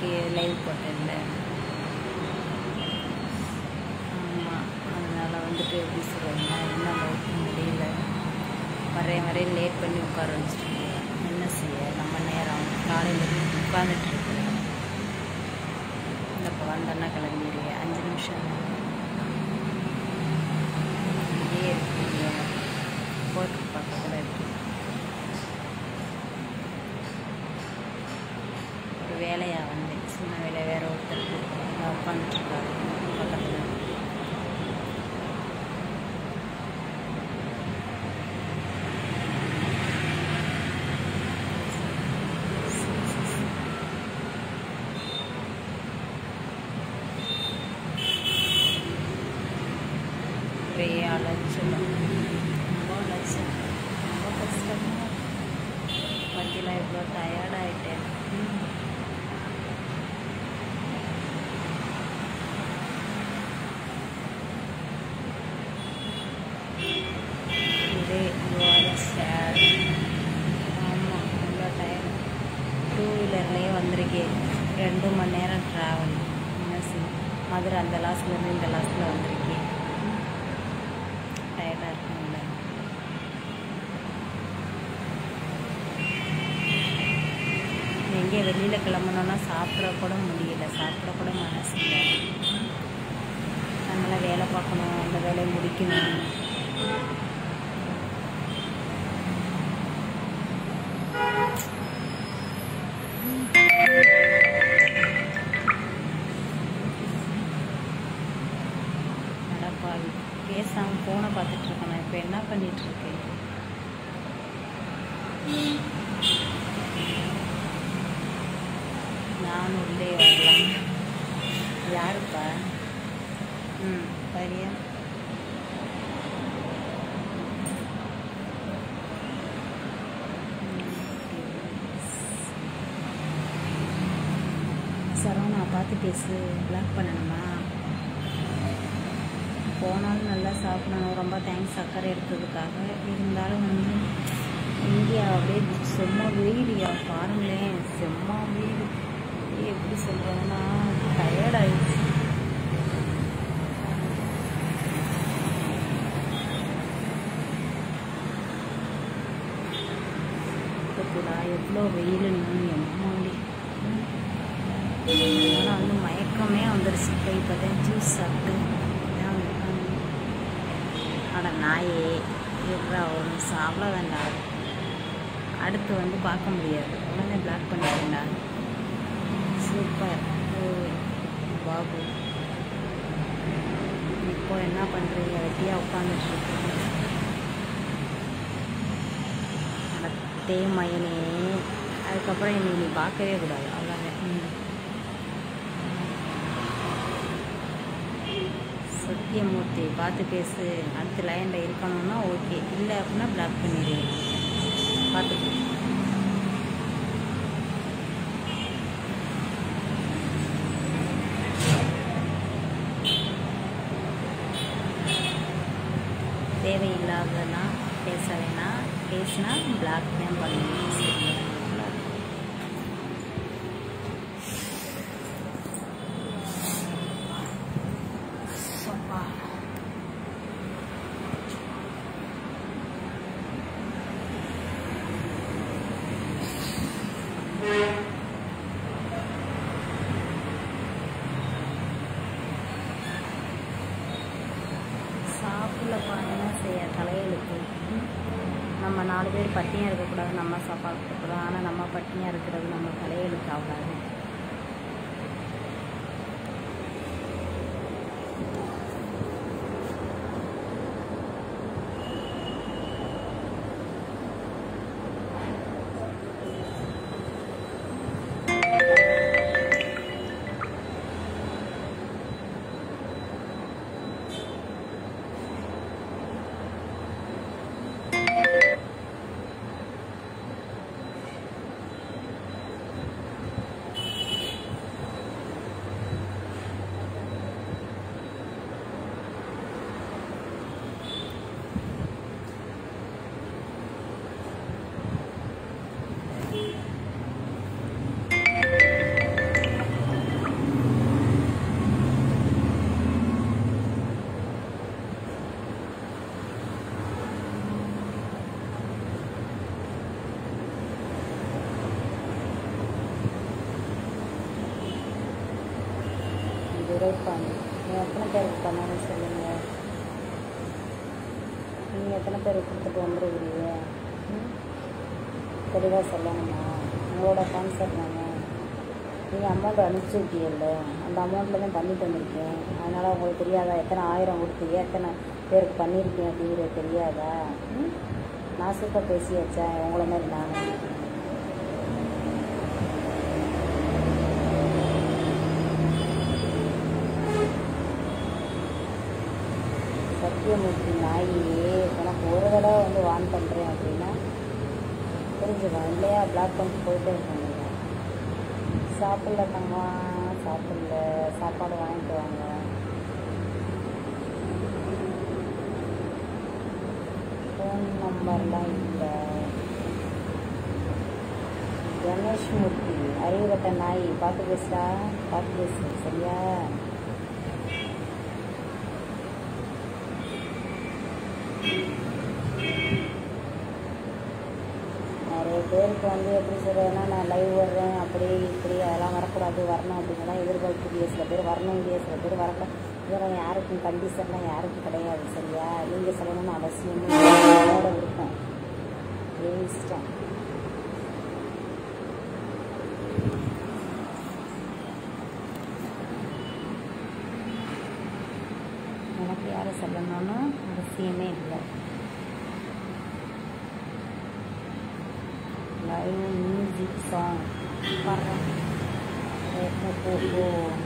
அன்னைக்கு லைவ் போட்டேன்ல ஆமாம் அதனால் வந்துட்டு எப்படி சொல்கிறதுனா என்ன ஒர்க் முடியல வரேன் வரேன் லேட் பண்ணி உட்கார வச்சுட்டு என்ன செய்ய நம்ம நேரம் காலையில் உட்காந்துட்டு இருக்கிறேன் இந்த இப்போ வந்தோன்னா கிளம்பிடுங்க அஞ்சு நிமிஷம் இங்கேயே இருக்கீங்க கோர்ட்டுக்கு பக்கத்தில் இருக்கு ஒரு வேலையாக வந்தேன் சின்ன வேலை வேற ஒருத்தருக்கு உட்காந்துட்ருக்காரு பக்கத்தில் ஒரே அலைச்சல் ரொம்ப அலைச்சல் ரொம்ப கஷ்டமாக பற்றிலாம் இவ்வளோ டயர்டாயிட்டேன் இதே யுவர் சேட் ஆமாம் ரொம்ப டயர்ட் டூ வீலர்லேயே வந்திருக்கேன் ரெண்டு மணி நேரம் ட்ராவல் என்ன செய்ய மதுரை அந்த லாஸ்ட்லேருந்து இந்த லாஸ்ட்டில் வந்திருக்கேன் டயர்டாக இருக்குங்கள எங்கே வெளியில் கிளம்பணுன்னா சாப்பிட கூட முடியல சாப்பிட கூட மனசு இல்லை நம்மளாம் வேலை பார்க்கணும் அந்த வேலையை முடிக்கணும் அடப்பாவி பேசாமல் ஃபோனை பார்த்துட்டு இருக்கேன் இப்போ என்ன பண்ணிட்டு இருக்கேன் நான் உள்ளே வரலாம் யாருப்பா ம் சரியா சரவணா பார்த்து பேசு பிளாக் பண்ணணுமா போனாலும் நல்லா சாப்பிடணும் ரொம்ப தேங்க்ஸ் சர்க்கரை எடுத்ததுக்காக இருந்தாலும் வந்து இந்தியா அப்படியே செம்ம வெயிலியா பாருங்களேன் செம்ம வெயில் அப்படியே எப்படி சொல்கிறதுன்னா டயர்ட் ஆயிடுச்சு கூடா எவ்வளோ வெயிலுன்னு எம்மாடி ஆனால் வந்து மயக்கமே வந்துருச்சு இப்போ இப்போ தான் ஜூஸ் சாப்பிட்டு தான் உட்காந்து அட நாயே எவ்வளோ ஒரு நிமிஷம் அவ்வளோதான்டா அடுத்து வந்து பார்க்க முடியாது உடனே பிளாக் பண்ணிட்டேன்டா சூப்பர் ஓ பாபு இப்போ என்ன பண்ணுறீங்க வெட்டியாக உட்காந்துட்ருக்கீங்க அட தேமயனே அதுக்கப்புறம் என்னை நீ பார்க்கவே கூடாது அவ்வளோதான் ம் சத்தியமூர்த்தி பார்த்து பேசு அடுத்த லைனில் இருக்கணும்னா ஓகே இல்லை அப்படின்னா பிளாக் பண்ணிடு பார்த்துக்கோ தேவையில்லாதனா பேச வேணாம் பேசினா பிளாக் தான் பண்ணணும் சரியா சப்பா சாப்பிடலப்பா என்ன செய்ய தலையெழுத்து ம். நம்ம நாலு பேர் பட்டினியாக இருக்கக்கூடாது நம்ம சாப்பாடு இருக்கக்கூடாது ஆனால் நம்ம பட்டினியாக இருக்கிறது நம்ம தலையெழுத்து ஆகாது உரைப்பாங்க நீ எத்தனை பேருக்கு பண்ணணும்னு சொல்லுங்கள் நீங்கள் எத்தனை பேருக்கு கொடுத்துட்டு வந்துருக்கிறீங்க ம் தெளிவாக சொல்லணுமா உங்களோட கான்செப்ட் தானே நீங்கள் அமௌண்ட் அனுப்பிச்சி விட்டீங்கல்ல அந்த அமௌண்ட்டில் தான் பண்ணிட்டு வந்திருக்கேன் அதனால் உங்களுக்கு தெரியாதா எத்தனை ஆயிரம் கொடுத்தீங்க எத்தனை பேருக்கு பண்ணியிருக்கேன் அப்படிங்கிறது தெரியாதா ம் நான் சூப்பர் பேசியாச்சா உங்களை மாதிரி நான் சத்தியமூர்த்தி நாயே உனக்கு ஒரு தடவை வந்து வான் பண்ணுறேன் அப்படின்னா புரிஞ்சுக்கணும் இல்லையா பிளாக் பண்ணிட்டு போயிட்டே இருக்காங்க சாப்பிடல தங்கம்மா சாப்பிடல சாப்பாடு வாங்கிட்டு வாங்க ஃபோன் நம்பர்லாம் இல்லை கணேஷ் மூர்த்தி அறிவுகட்ட நாய் பார்த்து பேசுடா பார்த்து பேசு சரியா நிறைய பேருக்கு வந்து எப்படி சொல்கிறதுனா நான் லைவ் வர்றேன் அப்படி இப்படி அதெல்லாம் வரக்கூடாது வரணும் அப்படிங்கலாம் எதிர்பார்க்குது சில பேர் வரணும் இல்லையா சில பேர் வரக்கூடாது இதெல்லாம் யாருக்கும் கண்டிஷன்லாம் யாருக்கும் கிடையாது சரியா நீங்கள் சொல்லணும்னு அவசியமே இல்லை. உங்களோட விருப்பம் இஷ்டம் எனக்கு யாரை சொல்லணும்னு அவசியமே இல்லை லைவ் மியூசிக் சாங் வர்றேன் ஓ ஓ ஓ